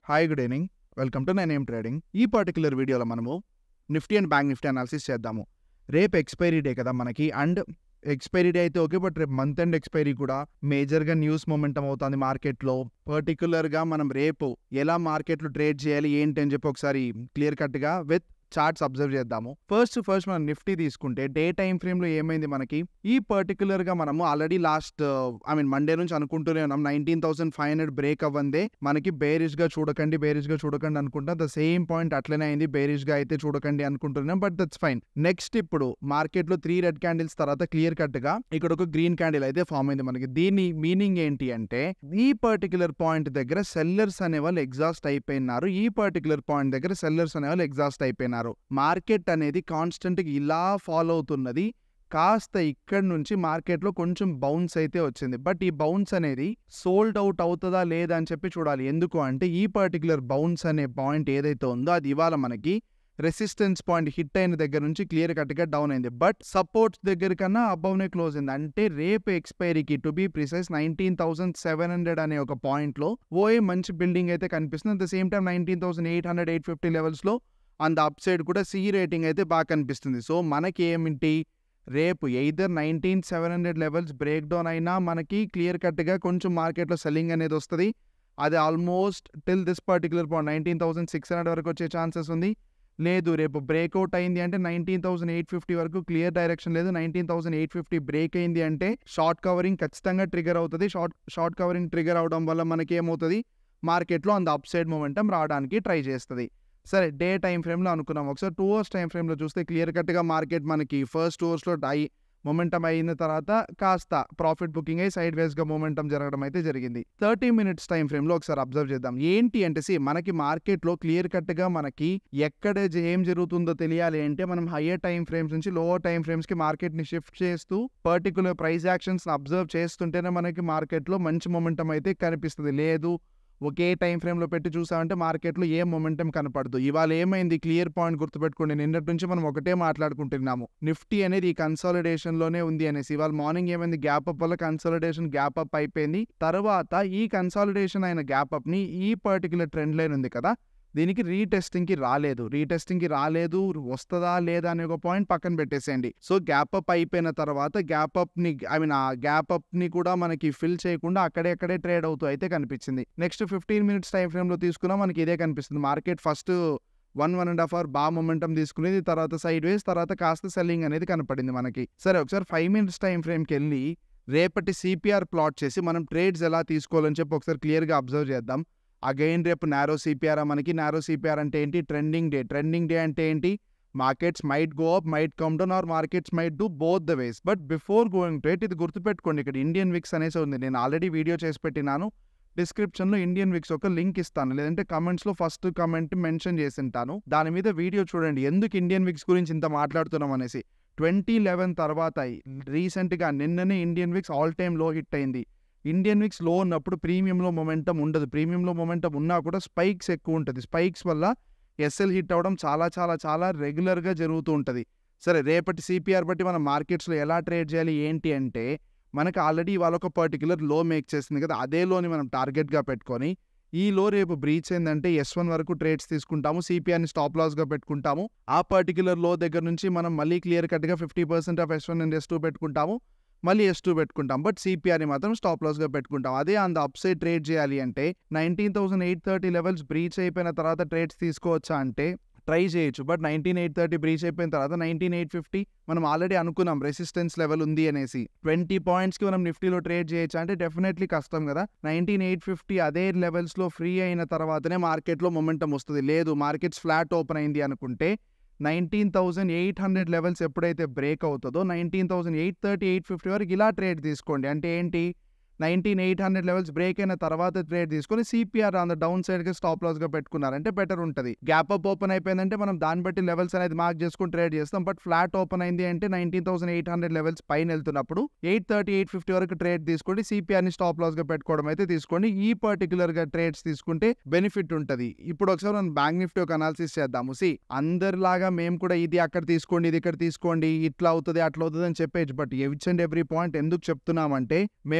hi good evening welcome to nine M trading ఈ particular వీడియోలో మనము Nifty and bank Nifty analysis చేద్దాము రేపు ఎక్స్పైరీ డే కదా మనకి అండ్ ఎక్స్పైరీ డే అయితే ఓకే బట్ రేపు మంత్ ఎండ్ ఎక్స్పైరీ కూడా మేజర్గా న్యూస్ మొమెంటం అవుతుంది మార్కెట్లో పర్టికులర్గా మనం రేపు ఎలా మార్కెట్లో ట్రేడ్ చేయాలి ఏంటి అని చెప్పి ఒకసారి క్లియర్ కట్గా విత్ చార్ట్స్ అబ్జర్వ్ చేద్దాము ఫస్ట్ ఫస్ట్ మనం నిఫ్టీ తీసుకుంటే డే టైం ఫ్రేమ్ లో ఏమైంది మనకి ఈ పర్టికులర్ గా మనము already last I mean Monday నుంచి అనుకుంటూనే ఉన్నాం nineteen thousand five hundred break అవ్వందే మనకి బేరిష్ గా చూడకండి బేరిష్ గా చూడకండి అనుకుంటా ద సేమ్ పాయింట్ అట్లనే అయింది బేరిష్ గా అయితే చూడకండి అనుకుంటున్నాం బట్ దట్స్ ఫైన్ నెక్స్ట్ ఇప్పుడు మార్కెట్ లో త్రీ రెడ్ క్యాండిల్స్ తర్వాత క్లియర్ కట్ గా ఇక్కడ ఒక గ్రీన్ క్యాండిల్ అయితే ఫామ్ అయింది మనకి దీని మీనింగ్ ఏంటి అంటే ఈ పర్టికులర్ పాయింట్ దగ్గర సెల్లర్స్ అనే వాళ్ళు ఎగ్జాస్ట్ అయిపోయినారు ఈ పర్టికులర్ పాయింట్ దగ్గర సెల్లర్స్ అనే వాళ్ళు ఎగ్జాస్ట్ అయిపోయినారు మార్కెట్ అనేది కాన్స్టెంట్ ఇలా ఫాలో అవుతున్నది కాస్త ఇక్కడ నుంచి మార్కెట్లో కొంచెం బౌన్స్ అయితే వచ్చింది బట్ ఈ బౌన్స్ అనేది సోల్డ్ అవుట్ అవుతుందా లేదా అని చెప్పి చూడాలి ఎందుకు అంటే ఈ పర్టికులర్ బౌన్స్ అనే పాయింట్ ఏదైతే ఉందో అది ఇవాళ మనకి రెసిస్టెన్స్ పాయింట్ హిట్ అయిన దగ్గర నుంచి క్లియర్ కట్గా డౌన్ అయింది బట్ సపోర్ట్స్ దగ్గర కన్నా అబౌవ్నే క్లోజ్ అయింది అంటే రేపు ఎక్స్పైరీకి to be precise nineteen thousand seven hundred అనే ఒక పాయింట్లో ఓఏ మంచి బిల్డింగ్ అయితే కనిపిస్తుంది at the same time nineteen thousand eight hundred eight fifty లెవెల్స్లో అండ్ ద అప్ సైడ్ కూడా సి రేటింగ్ అయితే బాగా కనిపిస్తుంది సో మనకి ఏమిటి రేపు either nineteen seven hundred levels break down అయినా మనకి క్లియర్ కట్గా కొంచెం మార్కెట్లో సెల్లింగ్ అనేది వస్తుంది అది almost till this particular point nineteen thousand six hundred వరకు వచ్చే ఛాన్సెస్ ఉంది లేదు రేపు బ్రేక్అవుట్ అయింది అంటే నైన్టీన్ థౌసండ్ ఎయిట్ ఫిఫ్టీ వరకు క్లియర్ డైరెక్షన్ లేదు nineteen thousand eight fifty break అయింది అంటే షార్ట్ కవరింగ్ ఖచ్చితంగా ట్రిగర్ అవుతుంది షార్ట్ షార్ట్ కవరింగ్ ట్రిగర్ అవడం వల్ల మనకి ఏమవుతుంది మార్కెట్లో అంత అప్ సైడ్ మూమెంటం రావడానికి ట్రై చేస్తుంది సరే డే టైం ఫ్రేమ్లో అనుకున్నాం ఒకసారి టూ అవర్స్ టైం ఫ్రేమ్లో చూస్తే క్లియర్ కట్గా మార్కెట్ మనకి ఫస్ట్ టూ అవర్స్లో డై మొమెంటం అయిన తర్వాత కాస్త ప్రాఫిట్ బుకింగ్ అయ్యి సైడ్ వేస్గా మొమెంటం జరగడం అయితే జరిగింది థర్టీ మినిట్స్ టైం ఫ్రేమ్లో ఒకసారి అబ్జర్వ్ చేద్దాం ఏంటి అంటే సి మనకి మార్కెట్లో క్లియర్ కట్గా మనకి ఎక్కడ జ- ఏం జరుగుతుందో తెలియాలి అంటే మనం హయ్యర్ టైం ఫ్రేమ్స్ నుంచి లోవర్ టైం ఫ్రేమ్స్కి మార్కెట్ని షిఫ్ట్ చేస్తూ పర్టికులర్ ప్రైస్ యాక్షన్స్ అబ్జర్వ్ చేస్తుంటేనే మనకి మార్కెట్లో మంచి మొమెంటం అయితే కనిపిస్తుంది లేదు ఒకే టైం ఫ్రేమ్లో పెట్టి చూసామంటే మార్కెట్లో ఏ మొమెంటం కనపడదు ఇవాళ ఏమైంది క్లియర్ పాయింట్ గుర్తుపెట్టుకోండి నిన్నటి నుంచి మనం ఒకటే మాట్లాడుకుంటున్నాము నిఫ్టీ అనేది ఈ కన్సాలిడేషన్లోనే ఉంది అనేసి ఇవాళ మార్నింగ్ ఏమైంది గ్యాప్ అప్ వల్ల కన్సాలిడేషన్ గ్యాప్ అప్ అయిపోయింది తర్వాత ఈ కన్సాలిడేషన్ అయిన గ్యాప్ అప్ని ఈ పర్టికులర్ ట్రెండ్ లైన్ ఉంది కదా దీనికి రీటెస్టింగ్కి రాలేదు రీటెస్టింగ్కి రాలేదు వస్తుందా లేదా అనే ఒక పాయింట్ పక్కన పెట్టేసేయండి సో గ్యాప్ అప్ అయిపోయిన తర్వాత గ్యాప్ అప్ని ఐ మీన్ ఆ గ్యాప్ అప్ని కూడా మనకి ఫిల్ చేయకుండా అక్కడే అక్కడే ట్రేడ్ అవుతూ అయితే కనిపించింది నెక్స్ట్ ఫిఫ్టీన్ మినిట్స్ టైం ఫ్రేమ్లో తీసుకున్నా మనకి ఇదే కనిపిస్తుంది market first one one and half hour బాగా మొమెంటం తీసుకునేది తర్వాత సైడ్ వేస్ తర్వాత కాస్త సెల్లింగ్ అనేది కనపడింది మనకి సరే ఒకసారి ఫైవ్ మినిట్స్ టైం ఫ్రేమ్కి వెళ్ళి రేపటి సిపిఆర్ ప్లాట్ చేసి మనం ట్రేడ్స్ ఎలా తీసుకోవాలని చెప్పి ఒకసారి క్లియర్గా అబ్జర్వ్ చేద్దాం అగైన్ రేపు నారో సిపిఆర్ మనకి నారో సిపిఆర్ అంటే ఏంటి ట్రెండింగ్ డే ట్రెండింగ్ డే అంటే ఏంటి markets might go up might come down or markets might do both the ways but before going to it ఇది గుర్తుపెట్టుకోండి ఇక్కడ ఇండియన్ విక్స్ అనేసి ఉంది నేను ఆల్రెడీ వీడియో చేసి పెట్టినాను డిస్క్రిప్షన్లో ఇండియన్ విక్స్ ఒక లింక్ ఇస్తాను లేదంటే కమెంట్స్లో ఫస్ట్ కమెంట్ మెన్షన్ చేసి ఉంటాను దాని మీద వీడియో చూడండి ఎందుకు ఇండియన్ విక్స్ గురించి ఇంత మాట్లాడుతున్నాం అనేసి ట్వంటీ లెవెన్ తర్వాత రీసెంట్గా నిన్ననే ఇండియన్ విక్స్ ఆల్ టైమ్ లో హిట్ అయింది ఇండియన్ విక్స్ లో ఉన్నప్పుడు ప్రీమియంలో మొమెంటం ఉండదు ప్రీమియంలో మొమెంటం ఉన్నా కూడా స్పైక్స్ ఎక్కువ ఉంటుంది స్పైక్స్ వల్ల ఎస్ఎల్ హిట్ అవ్వడం చాలా చాలా చాలా రెగ్యులర్గా జరుగుతూ ఉంటుంది సరే రేపటి సిపిఆర్ బట్టి మనం మార్కెట్స్లో ఎలా ట్రేడ్ చేయాలి ఏంటి అంటే మనకి ఆల్రెడీ ఇవాళ ఒక పర్టికులర్ లో మేక్ చేసింది కదా అదే లోని మనం టార్గెట్గా పెట్టుకొని ఈ లో రేపు బ్రీచ్ ఏంటంటే ఎస్ వన్ వరకు ట్రేడ్స్ తీసుకుంటాము సిపిఆర్ని స్టాప్ లాస్గా పెట్టుకుంటాము ఆ పర్టికులర్ లో దగ్గర నుంచి మనం మళ్ళీ క్లియర్ కట్గా fifty percent of S one and S two పెట్టుకుంటాము మళ్ళీ ఎస్ టూ పెట్టుకుంటాం బట్ సిపిఆర్ని మాత్రం స్టాప్ లాస్గా పెట్టుకుంటాం అదే on the up side trade చేయాలి అంటే nineteen thousand eight thirty levels breach అయిపోయిన తర్వాత ట్రేడ్స్ తీసుకోవచ్చా అంటే ట్రై చేయొచ్చు but nineteen eight thirty breach అయిపోయిన తర్వాత నైన్టీన్ ఎయిట్ ఫిఫ్టీ మనం ఆల్రెడీ అనుకున్నాం రెసిస్టెన్స్ లెవెల్ ఉంది అనేసి ట్వంటీ పాయింట్స్కి మనం నిఫ్టీలో ట్రేడ్ చేయొచ్చు అంటే డెఫినెట్లీ కష్టం కదా నైన్టీన్ ఎయిట్ ఫిఫ్టీ అదే లెవెల్స్లో ఫ్రీ అయిన తర్వాతనే మార్కెట్లో మొమెంటం వస్తుంది లేదు మార్కెట్స్ ఫ్లాట్ ఓపెన్ అయింది అనుకుంటే nineteen thousand eight hundred levels ఎప్పుడైతే బ్రేక్ అవుతుందో nineteen thousand eight thirty eight fifty వరకు ఇలా ట్రేడ్ తీసుకోండి అంటే ఏంటి nineteen eight hundred levels break అయిన తర్వాత ట్రేడ్ తీసుకొని సిపిఆర్ ఆన్ ద డౌన్ సైడ్కి స్టాప్ లాస్గా పెట్టుకున్నారంటే బెటర్ ఉంటుంది గ్యాప్ అప్ ఓపెన్ అయిపోయిందంటే మనం దాన్ని బట్టి లెవెల్స్ అనేది మార్క్ చేసుకుని ట్రేడ్ చేస్తాం బట్ ఫ్లాట్ ఓపెన్ అయింది అంటే nineteen thousand eight hundred levels పైన వెళ్తున్నప్పుడు ఎయిట్ థర్టీ ఎయిట్ ఫిఫ్టీ వరకు ట్రేడ్ తీసుకోండి సిపిఆర్ని స్టాప్ లాస్గా పెట్టుకోవడం అయితే తీసుకోండి ఈ పర్టికులర్గా ట్రేడ్స్ తీసుకుంటే బెనిఫిట్ ఉంటుంది ఇప్పుడు ఒకసారి మనం బ్యాంక్ నిఫ్టీ ఒక అనాలిసిస్ చేద్దాము సి అందరిలాగా మేము కూడా ఇది అక్కడ తీసుకోండి ఇది ఇక్కడ తీసుకోండి ఇట్లా అవుతుంది అట్లా అవుతుంది అని చెప్పేసి but each and every point ఎందుకు చెప్తున్నామంటే మేమున్నా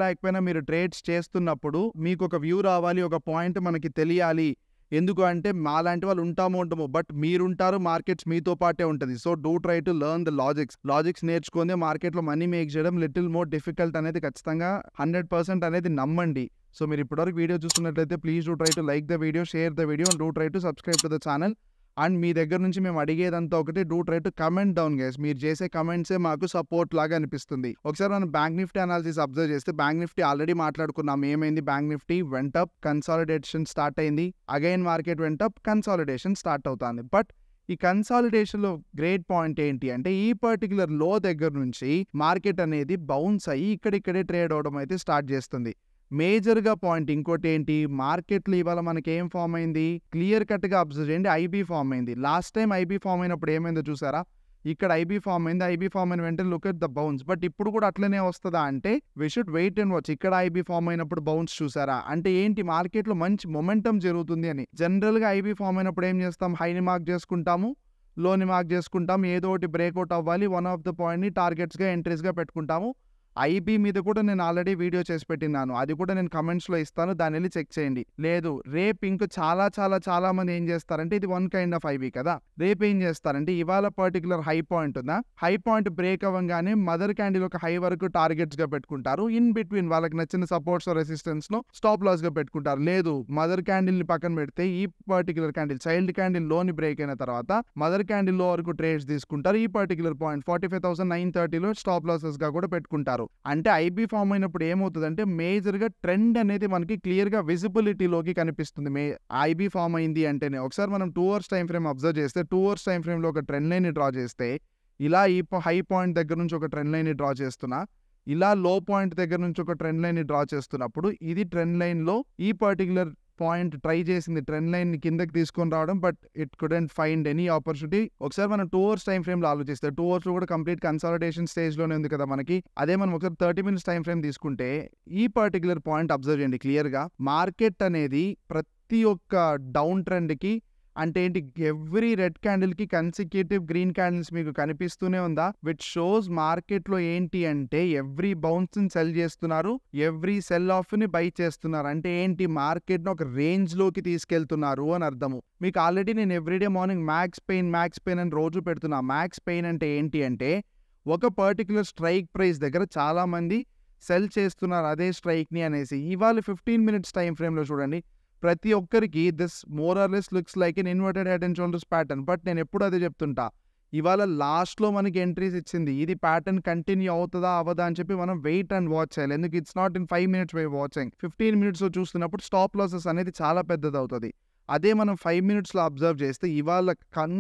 లేకపోయినా మీరు ట్రేడ్స్ చేస్తున్నప్పుడు మీకు ఒక వ్యూ రావాలి ఒక పాయింట్ మనకి తెలియాలి ఎందుకు అంటే మాలాంటి వాళ్ళు ఉంటాము ఉంటాము బట్ మీరుంటారు మార్కెట్స్ మీతో పాటే ఉంటుంది so do try to learn the logics logics నేర్చుకుందే మార్కెట్లో మనీ మేక్ చేయడం లిటిల్ మోర్ డిఫికల్ట్ అనేది ఖచ్చితంగా హండ్రెడ్ పర్సెంట్ అనేది నమ్మండి సో మీరు ఇప్పటివరకు వీడియో చూస్తున్నట్లయితే please do try to like the video share the video and do try to subscribe to the channel and మీ దగ్గర నుంచి మేము అడిగేదంతా ఒకటి do try to comment down guys మీరు చేసే కమెంట్సే మాకు సపోర్ట్ లాగా అనిపిస్తుంది ఒకసారి మనం బ్యాంక్ నిఫ్టీ అనాలిసిస్ అబ్జర్వ్ చేస్తే బ్యాంక్ నిఫ్టీ ఆల్రెడీ మాట్లాడుకున్నాం ఏమైంది bank Nifty went up consolidation start అయింది again market went up consolidation start అవుతుంది బట్ ఈ కన్సాలిడేషన్లో గ్రేట్ పాయింట్ ఏంటి అంటే ఈ పర్టికులర్ లో దగ్గర నుంచి మార్కెట్ అనేది బౌన్స్ అయ్యి ఇక్కడిక్కడే ట్రేడ్ అవడం అయితే స్టార్ట్ చేస్తుంది మేజర్గా పాయింట్ ఇంకోటి ఏంటి మార్కెట్లో ఇవాళ మనకి ఏం ఫామ్ అయింది క్లియర్ కట్గా అబ్జర్వ్ చేయండి ఐబీ ఫామ్ అయింది లాస్ట్ టైం ఐబీ ఫామ్ అయినప్పుడు ఏమైందో చూసారా ఇక్కడ ఐబీ ఫామ్ అయింది ఐబీ ఫామ్ అయిన వెంటనే look at the bounce but ఇప్పుడు కూడా అట్లనే వస్తుందా అంటే we should wait and watch ఇక్కడ ఐబీ ఫామ్ అయినప్పుడు బౌన్స్ చూసారా అంటే ఏంటి మార్కెట్లో మంచి మొమెంటం జరుగుతుంది అని జనరల్గా ఐబీ ఫామ్ అయినప్పుడు ఏం చేస్తాం హైని మార్క్ చేసుకుంటాము లోని మార్క్ చేసుకుంటాం ఏదో ఒకటి బ్రేక్అవుట్ అవ్వాలి వన్ ఆఫ్ ద పాయింట్ని టార్గెట్స్గా ఎంట్రీస్గా పెట్టుకుంటాము ఐబీ మీద కూడా నేను ఆల్రెడీ వీడియో చేసి పెట్టినాను అది కూడా నేను కమెంట్స్లో ఇస్తాను దాన్ని వెళ్ళి చెక్ చేయండి లేదు రేపు ఇంక చాలా చాలా చాలా మంది ఏం చేస్తారంటే ఇది వన్ కైండ్ ఆఫ్ ఐబీ కదా రేపు ఏం చేస్తారంటే ఇవాళ పర్టికులర్ హై పాయింట్ ఉందా హై పాయింట్ బ్రేక్ అవ్వగానే మదర్ క్యాండిల్ ఒక హై వరకు టార్గెట్స్ గా పెట్టుకుంటారు ఇన్ బిట్వీన్ వాళ్ళకి నచ్చిన సపోర్ట్స్ రెసిస్టెన్స్ లో స్టాప్ లాస్ గా పెట్టుకుంటారు లేదు మదర్ క్యాండిల్ ని పక్కన పెడితే ఈ పర్టికులర్ క్యాండిల్ చైల్డ్ క్యాండిల్ లోని బ్రేక్ అయిన తర్వాత మదర్ క్యాండిల్ లో వరకు ట్రేడ్స్ తీసుకుంటారు ఈ particular point forty five thousand nine థర్టీలో స్టాప్ లాసెస్ గా కూడా పెట్టుకుంటారు అంటే ఐబీ ఫామ్ అయినప్పుడు ఏమవుతుందంటే మేజర్ గా ట్రెండ్ అనేది మనకి క్లియర్ గా విజిబిలిటీలోకి కనిపిస్తుంది మే ఐబీ ఫామ్ అయింది అంటేనే ఒకసారి మనం two hours time frame observe చేస్తే టూ అవర్స్ టైం ఫ్రేమ్ లో ఒక ట్రెండ్ లైన్ ని డ్రా చేస్తే ఇలా ఈ హై పాయింట్ దగ్గర నుంచి ఒక ట్రెండ్ లైన్ ని డ్రా చేస్తున్నా ఇలా లో పాయింట్ దగ్గర నుంచి ఒక ట్రెండ్ లైన్ ని డ్రా చేస్తున్నప్పుడు ఇది ట్రెండ్ లైన్ లో ఈ పర్టికులర్ పాయింట్ ట్రై చేసింది ట్రెండ్ లైన్ ని కిందకి తీసుకొని రావడం but it couldn't find any opportunity ఒకసారి మనం టూ అవర్స్ టైం ఫ్రేమ్ లో ఆలోచిస్తే టూ అవర్స్ లో కూడా కంప్లీట్ కన్సాలిడేషన్ స్టేజ్ లోనే ఉంది కదా మనకి అదే మనం ఒకసారి థర్టీ మినిట్స్ టైం ఫ్రేమ్ తీసుకుంటే ఈ పర్టికులర్ పాయింట్ అబ్జర్వ్ చేయండి క్లియర్ గా మార్కెట్ అనేది ప్రతి ఒక్క డౌన్ ట్రెండ్ కి అంటే ఏంటి ఎవ్రీ రెడ్ క్యాండిల్ కి కన్సిక్యూటివ్ గ్రీన్ క్యాండిల్స్ మీకు కనిపిస్తూనే ఉందా విచ్ షోస్ మార్కెట్ లో ఏంటి అంటే ఎవ్రీ బౌన్స్ ని సెల్ చేస్తున్నారు ఎవ్రీ సెల్ ఆఫ్ ని బై చేస్తున్నారు అంటే ఏంటి మార్కెట్ ను ఒక రేంజ్ లోకి తీసుకెళ్తున్నారు అని అర్థము మీకు ఆల్రెడీ నేను everyday morning max pain max pain అని రోజు పెడుతున్నా మ్యాక్స్ పెయిన్ అంటే ఏంటి అంటే ఒక పర్టికులర్ స్ట్రైక్ ప్రైస్ దగ్గర చాలా మంది సెల్ చేస్తున్నారు అదే స్ట్రైక్ ని అనేసి ఇవాళ ఫిఫ్టీన్ మినిట్స్ టైం ఫ్రేమ్ లో చూడండి ప్రతి ఒక్కరికి this more or less looks like an inverted head and shoulders pattern but నేను ఎప్పుడు అదే చెప్తుంటా ఇవాళ లాస్ట్లో మనకి ఎంట్రీస్ ఇచ్చింది ఇది ప్యాటర్న్ కంటిన్యూ అవుతుందా అవ్వదా అని చెప్పి మనం వెయిట్ అండ్ వాచ్ చేయాలి ఎందుకు it's not in five minutes why watching fifteen minutes చూస్తున్నప్పుడు స్టాప్ లాసెస్ అనేది చాలా పెద్దది అవుతుంది అదే మనం ఫైవ్ మినిట్స్లో అబ్జర్వ్ చేస్తే ఇవాళ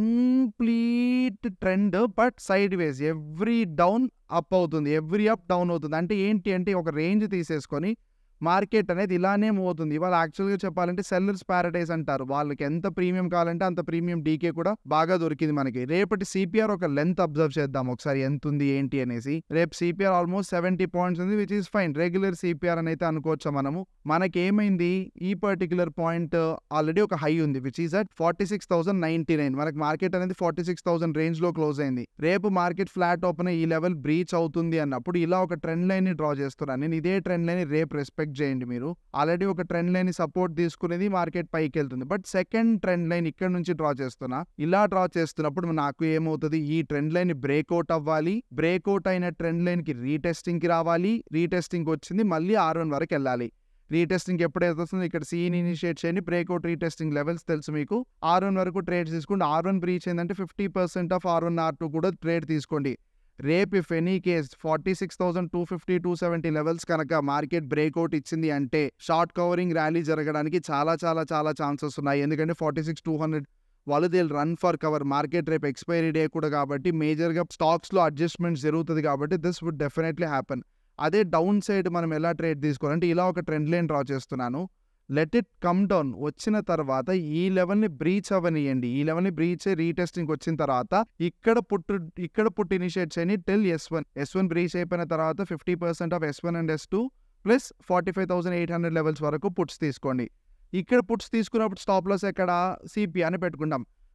complete trend but sideways every down up అవుతుంది ఎవ్రీ అప్ డౌన్ అవుతుంది అంటే ఏంటి అంటే ఒక రేంజ్ తీసేసుకొని మార్కెట్ అనేది ఇలానే మోతుంది ఇవాళ యాక్చువల్గా చెప్పాలంటే సెల్లర్స్ ప్యారడైజ్ అంటారు వాళ్ళకి ఎంత ప్రీమియం కావాలంటే అంత ప్రీమియం డీకే కూడా బాగా దొరికింది మనకి రేపటి సిపిఆర్ ఒక లెంత్ అబ్జర్వ్ చేద్దాం ఒకసారి ఎంత ఉంది ఏంటి అనేసి రేపు సిపిఆర్ ఆల్మోస్ట్ సెవెంటీ పాయింట్స్ ఉంది which is fine regular CPR అని అయితే అనుకోవచ్చు మనము మనకి ఏమైంది ఈ పర్టికులర్ పాయింట్ ఆల్రెడీ ఒక హై ఉంది which is at forty six thousand ninety nine మనకి మార్కెట్ అనేది ఫార్టీ సిక్స్ థౌసండ్ రేంజ్ లో క్లోజ్ అయింది రేపు మార్కెట్ ఫ్లాట్ ఓపెన్ ఈ లెవెల్ బ్రీచ్ అవుతుంది అన్నప్పుడు ఇలా ఒక ట్రెండ్ లైన్ ని డ్రా చేస్తున్నాను నేను ఇదే ట్రెండ్ లైన్ రేపు రెస్పెక్ట్ చేయండి మీరు ఆల్రెడీ ఒక ట్రెండ్ లైన్ సపోర్ట్ తీసుకునేది మార్కెట్ పైకి వెళ్తుంది బట్ సెకండ్ ట్రెండ్ లైన్ ఇక్కడ నుంచి డ్రా చేస్తున్నా ఇలా డ్రా చేస్తున్నప్పుడు నాకు ఏమవుతుంది ఈ ట్రెండ్ లైన్ బ్రేక్అవుట్ అవ్వాలి బ్రేక్అవుట్ అయిన ట్రెండ్ లైన్ కి రీటెస్టింగ్ కి రావాలి రీటెస్టింగ్ వచ్చింది మళ్ళీ ఆర్ వన్ వరకు వెళ్ళాలి రీటెస్టింగ్ ఎప్పుడైతే వస్తుందో ఇక్కడ సీన్ ఇనిషియేట్ చేయండి బ్రేక్అవుట్ రీటెస్టింగ్ లెవెల్స్ తెలుసు మీకు ఆర్ వన్ వరకు ట్రేడ్ తీసుకుంటే ఆర్ వన్ బ్రీచ్ అయిందంటే fifty percent of R one R two కూడా ట్రేడ్ తీసుకోండి రేపు if any case forty six thousand two fifty two seventy levels కనుక మార్కెట్ బ్రేక్అవుట్ ఇచ్చింది అంటే షార్ట్ కవరింగ్ ర్యాలీ జరగడానికి చాలా చాలా చాలా ఛాన్సెస్ ఉన్నాయి ఎందుకంటే ఫార్టీ సిక్స్ టూ హండ్రెడ్ వాళ్ళు they run for cover market రేపు ఎక్స్పైరీ డే కూడా కాబట్టి మేజర్గా స్టాక్స్లో అడ్జస్ట్మెంట్స్ జరుగుతుంది కాబట్టి దిస్ వుడ్ డెఫినెట్లీ హ్యాపన్ అదే డౌన్ సైడ్ మనం ఎలా ట్రేడ్ తీసుకోవాలంటే ఇలా ఒక ట్రెండ్ లైన్ డ్రా చేస్తున్నాను లెట్ ఇట్ కమ్ డౌన్ వచ్చిన తర్వాత ఈ లెవెల్ని బ్రీచ్ అవ్వనియండి ఈ లెవెల్ని బ్రీచ్ రీటెస్టింగ్ వచ్చిన తర్వాత ఇక్కడ పుట్టు ఇక్కడ పుట్టి ఇనిషియేట్ చేయని till S one S one breach అయిపోయిన తర్వాత fifty percent of S one and S two plus forty five thousand eight hundred levels వరకు పుట్స్ తీసుకోండి ఇక్కడ పుట్స్ తీసుకున్నప్పుడు స్టాప్ లాస్ ఎక్కడ సిపి అని పెట్టుకుంటాం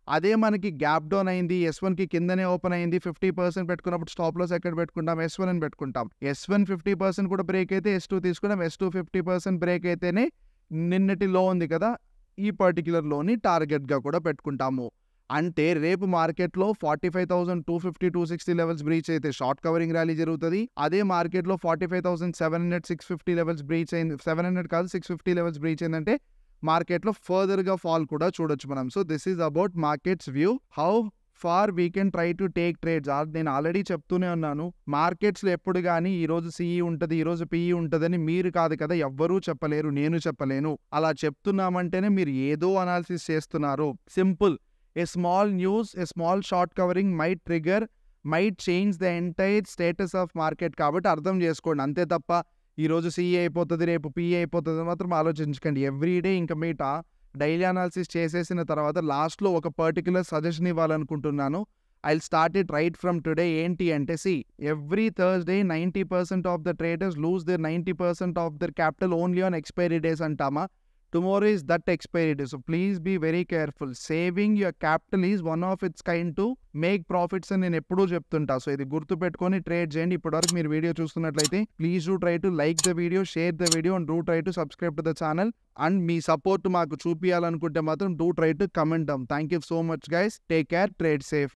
అదే మనకి గ్యాప్ డౌన్ అయింది ఎస్ కి కిందనే ఓపెన్ అయింది ఫిఫ్టీ పర్సెంట్ పెట్టుకున్నప్పుడు స్టాప్ లాస్ ఎక్కడ పెట్టుకుంటాం ఎస్ వన్ అని పెట్టుకుంటాం ఎస్ వన్ ఫిఫ్టీ పర్సెంట్ కూడా బ్రేక్ అయితే ఎస్ టూ తీసుకుంటాం S two fifty percent break అయితేనే నిన్నటి లో ఉంది కదా ఈ పర్టికులర్ లోని టార్గెట్గా కూడా పెట్టుకుంటాము అంటే రేపు మార్కెట్లో forty five thousand two fifty two sixty levels breach అయితే షార్ట్ కవరింగ్ ర్యాలీ జరుగుతుంది అదే మార్కెట్లో forty five thousand seven hundred six fifty levels breach అయింది సెవెన్ హండ్రెడ్ కాదు సిక్స్ ఫిఫ్టీ లెవెల్స్ బ్రీచ్ అయిందంటే మార్కెట్లో ఫర్దర్గా ఫాల్ కూడా చూడొచ్చు మనం so this is about markets view how far we can try to take trades నేను ఆల్రెడీ చెప్తూనే ఉన్నాను మార్కెట్స్లో ఎప్పుడు కానీ ఈ రోజు సిఈ ఉంటుంది ఈ రోజు పిఈ ఉంటుందని మీరు కాదు కదా ఎవ్వరూ చెప్పలేరు నేను చెప్పలేను అలా చెప్తున్నామంటేనే మీరు ఏదో అనాలిసిస్ చేస్తున్నారు simple a small news a small short covering might trigger might change the entire status of market కాబట్టి అర్థం చేసుకోండి అంతే తప్ప ఈ రోజు సిఈ అయిపోతుంది రేపు పిఈ అయిపోతుంది మాత్రం ఆలోచించకండి ఎవ్రీడే ఇంకా మీట డైలీ అనాలిసిస్ చేసేసిన తర్వాత లాస్ట్లో ఒక పర్టికులర్ సజెషన్ ఇవ్వాలనుకుంటున్నాను I start it right from today ఏంటి అంటే see every Thursday ninety percent of the traders lose their ninety percent of their capital only on expiry days అంటామా tomorrow is that expiry day so please be very careful saving your capital is one of its kind to make profits అని నేను ఎప్పుడూ చెప్తుంటా so ఇది గుర్తు పెట్టుకొని trade చేయండి ఇప్పటివరకు మీరు వీడియో చూస్తున్నట్లయితే please do try to like the video share the video and do try to subscribe to the channel and మీ సపోర్ట్ మాకు చూపించాలనుకుంటే మాత్రం do try to comment them thank you so much guys take care trade safe